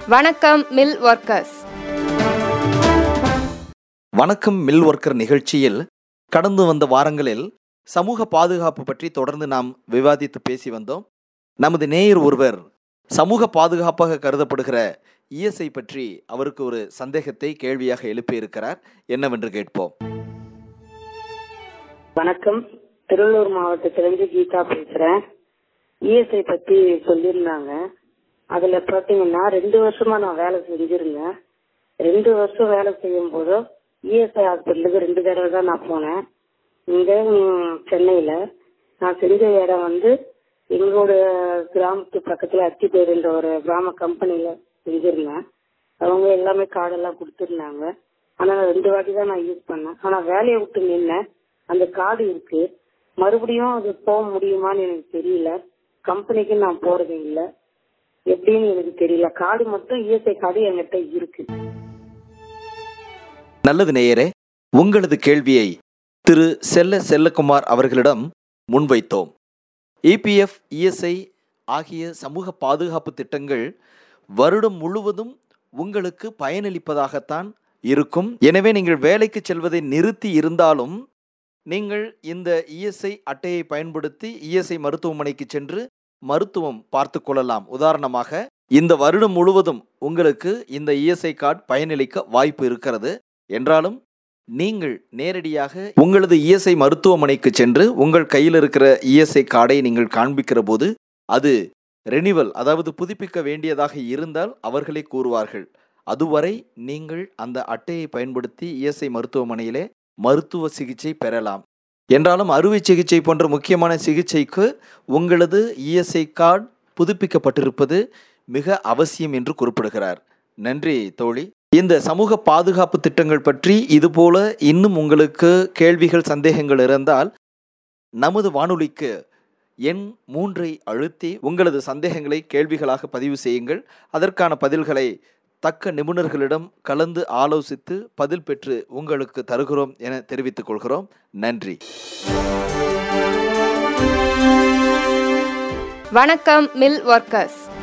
வணக்கம் mill workers வணக்கம் mill worker நிகழ்ச்சியில் கடந்து வந்த வாரங்களில் சமூக பாதுகாப்பு பற்றி தொடர்ந்து நாம் விவாதித்து பேசி வந்தோம் நமது நேயர் ஒருவர் சமூக பாதுகாப்பாக கருதப்படுகிற இஎஸ்ஐ பற்றி அவருக்கு ஒரு சந்தேகத்தை கேள்வியாக எழுப்பியிருக்கிறார் என்னவென்று கேட்போம் வணக்கம் திருவள்ளூர் மாவட்டத்திலிருந்து கீதா பேசுறேன் இஎஸ்ஐ பத்தி சொல்லியிருந்தாங்க அதுல பாத்தீங்கன்னா ரெண்டு வருஷமா நான் வேலை செஞ்சிருந்தேன் ரெண்டு வருஷம் வேலை செய்யும் போது இஎஸ்ஐ ஹாஸ்பிட்டலுக்கு ரெண்டு தடவை தான் நான் போனேன் இங்க ம், சென்னையில நான் செஞ்ச இடம் வந்து எங்களோட கிராமத்து பக்கத்துல அத்திப்பேருன்ற ஒரு கிராம கம்பெனில செஞ்சிருந்தேன் அவங்க எல்லாமே கார்டெல்லாம் கொடுத்துருந்தாங்க ஆனா நான் ரெண்டு வாட்டி தான் நான் யூஸ் பண்ணேன் ஆனா வேலையை விட்டு நின்னேன் அந்த கார்டு இருக்கு மறுபடியும் அது போக முடியுமான்னு எனக்கு தெரியல கம்பெனிக்கு நான் போறது இல்ல எப்படின்னு எனக்கு தெரியல கார்டு மட்டும் இஎஸ்ஐ கார்டு என்கிட்ட இருக்கு நல்லது நேயரே உங்களது கேள்வியை திரு செல்ல செல்லகுமார் அவர்களிடம் முன்வைத்தோம் இபிஎஃப் இஎஸ்ஐ ஆகிய சமூக பாதுகாப்பு திட்டங்கள் வருடம் முழுவதும் உங்களுக்கு பயனளிப்பதாகத்தான் இருக்கும் எனவே நீங்கள் வேலைக்கு செல்வதை நிறுத்தி இருந்தாலும் நீங்கள் இந்த இஎஸ்ஐ அட்டையை பயன்படுத்தி இஎஸ்ஐ மருத்துவமனைக்கு சென்று மருத்துவம் பார்த்து கொள்ளலாம் உதாரணமாக இந்த வருடம் முழுவதும் உங்களுக்கு இந்த இஎஸ்ஐ கார்டு பயனளிக்க வாய்ப்பு இருக்கிறது என்றாலும் நீங்கள் நேரடியாக உங்களது இஎஸ்ஐ மருத்துவமனைக்கு சென்று உங்கள் கையில் இருக்கிற இஎஸ்ஐ கார்டை நீங்கள் காண்பிக்கிற போது அது ரெனிவல் அதாவது புதுப்பிக்க வேண்டியதாக இருந்தால் அவர்களே கூறுவார்கள் அதுவரை நீங்கள் அந்த அட்டையை பயன்படுத்தி இஎஸ்ஐ மருத்துவமனையிலே மருத்துவ சிகிச்சை பெறலாம் என்றாலும் அறுவை சிகிச்சை போன்ற முக்கியமான சிகிச்சைக்கு உங்களது இஎஸ்ஐ கார்டு புதுப்பிக்கப்பட்டிருப்பது மிக அவசியம் என்று குறிப்பிடுகிறார் நன்றி தோழி இந்த சமூக பாதுகாப்பு திட்டங்கள் பற்றி இதுபோல இன்னும் உங்களுக்கு கேள்விகள் சந்தேகங்கள் இருந்தால் நமது வானொலிக்கு எண் மூன்றை அழுத்தி உங்களது சந்தேகங்களை கேள்விகளாக பதிவு செய்யுங்கள் அதற்கான பதில்களை தக்க நிபுணர்களிடம் கலந்து ஆலோசித்து பதில் பெற்று உங்களுக்கு தருகிறோம் என தெரிவித்துக் கொள்கிறோம் நன்றி வணக்கம் மில் ஒர்க்கர்ஸ்